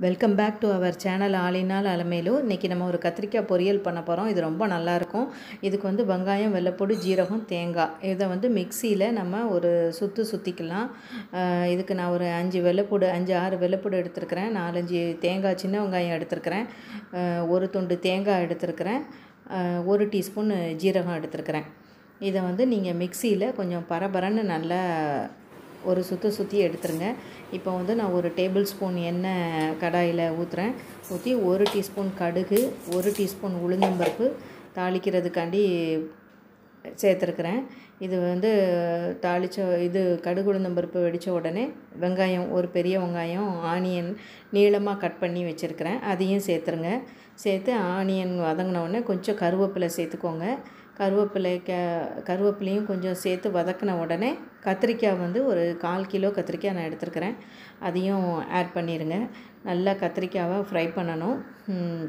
welcome back to our channel ஆளினால் அலமேலு இன்றைக்கி நம்ம ஒரு கத்திரிக்காய் பொரியல் பண்ண போகிறோம் இது ரொம்ப நல்லாயிருக்கும் இதுக்கு வந்து வெங்காயம் வெள்ளைப்பூடு ஜீரகம் தேங்காய் இதை வந்து மிக்சியில் நம்ம ஒரு சுற்று சுற்றிக்கலாம் அஹ் இதுக்கு நான் ஒரு அஞ்சு வெள்ளைப்பூடு அஞ்சு ஆறு வெள்ளைப்பூடு எடுத்துருக்கிறேன் நாலஞ்சு தேங்காய் சின்ன வெங்காயம் எடுத்துருக்கிறேன் அஹ் ஒரு துண்டு தேங்காய் எடுத்துருக்கிறேன் அஹ் ஒரு டீஸ்பூன் ஜீரகம் எடுத்துருக்கிறேன் இதை வந்து நீங்கள் மிக்சியில் கொஞ்சம் பரபரன்னு நல்லா ஒரு சுற்று சுற்றி எடுத்துருங்க இப்போ வந்து நான் ஒரு டேபிள் ஸ்பூன் எண்ணெய் கடாயில் ஊற்றுறேன் ஊற்றி ஒரு டீஸ்பூன் கடுகு ஒரு டீஸ்பூன் உளுந்தம்பருப்பு தாளிக்கிறதுக்காண்டி சேர்த்துருக்குறேன் இது வந்து தாளித்த இது கடுகு உளுந்தம்பருப்பு வெடித்த உடனே வெங்காயம் ஒரு பெரிய வெங்காயம் ஆனியன் நீளமாக கட் பண்ணி வச்சுருக்கிறேன் அதையும் சேர்த்துருங்க சேர்த்து ஆனியன் வதங்கின உடனே கொஞ்சம் கருவேப்பிலை சேர்த்துக்கோங்க கருவேப்பிலை க கருவேப்பிலையும் கொஞ்சம் சேர்த்து வதக்கின உடனே கத்திரிக்காய் வந்து ஒரு கால் கிலோ கத்திரிக்காய் நான் எடுத்துருக்கிறேன் அதையும் ஆட் பண்ணிடுங்க நல்லா கத்திரிக்காவை ஃப்ரை பண்ணணும் ம்,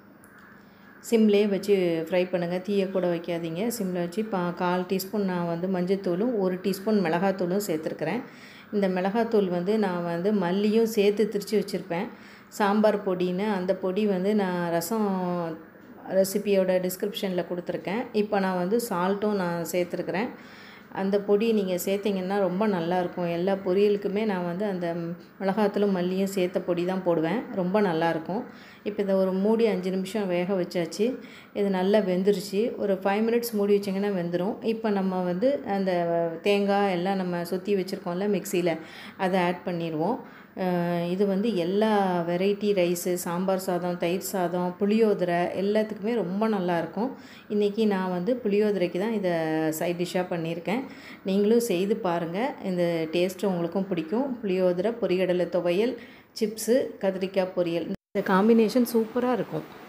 சிம்லேயே வச்சு ஃப்ரை பண்ணுங்கள் தீயை கூட வைக்காதீங்க சிம்மில் வச்சு பா கால் டீஸ்பூன் நான் வந்து மஞ்சத்தூளும் ஒரு டீஸ்பூன் மிளகாத்தூளும் சேர்த்துருக்குறேன் இந்த மிளகாத்தூள் வந்து நான் வந்து மல்லியும் சேர்த்து திரித்து வச்சுருப்பேன் சாம்பார் பொடின்னு அந்த பொடி வந்து நான் ரசம் ரெசிபியோட டிஸ்கிரிப்ஷனில் கொடுத்துருக்கேன் இப்போ நான் வந்து சால்ட்டும் நான் சேர்த்துருக்குறேன் அந்த பொடி நீங்கள் சேர்த்திங்கன்னா ரொம்ப நல்லாயிருக்கும் எல்லா பொரியலுக்குமே நான் வந்து அந்த மிளகாத்தூளும் மல்லியும் சேர்த்த பொடி தான் போடுவேன் ரொம்ப நல்லாயிருக்கும் இப்போ இதை ஒரு மூடி அஞ்சு நிமிஷம் வேக வச்சாச்சு இது நல்லா வெந்துருச்சு ஒரு ஃபைவ் மினிட்ஸ் மூடி வச்சிங்கன்னா வெந்துடும் இப்போ நம்ம வந்து அந்த தேங்காய் எல்லாம் நம்ம சுற்றி வச்சுருக்கோம்ல மிக்சியில் அதை ஆட் பண்ணிடுவோம் அஹ் இது வந்து எல்லா வெரைட்டி ரைஸு சாம்பார் சாதம் தயிர் சாதம் புளியோதரை எல்லாத்துக்குமே ரொம்ப நல்லாயிருக்கும் இன்றைக்கி நான் வந்து புளியோதரைக்கு தான் இதை சைட் டிஷ்ஷாக பண்ணியிருக்கேன் நீங்களும் செய்து பாருங்கள் இந்த டேஸ்ட்டு உங்களுக்கும் பிடிக்கும் புளியோதரை பொரிகடலை துவையல் சிப்ஸு கத்திரிக்காய் பொரியல் இந்த காம்பினேஷன் சூப்பராக இருக்கும்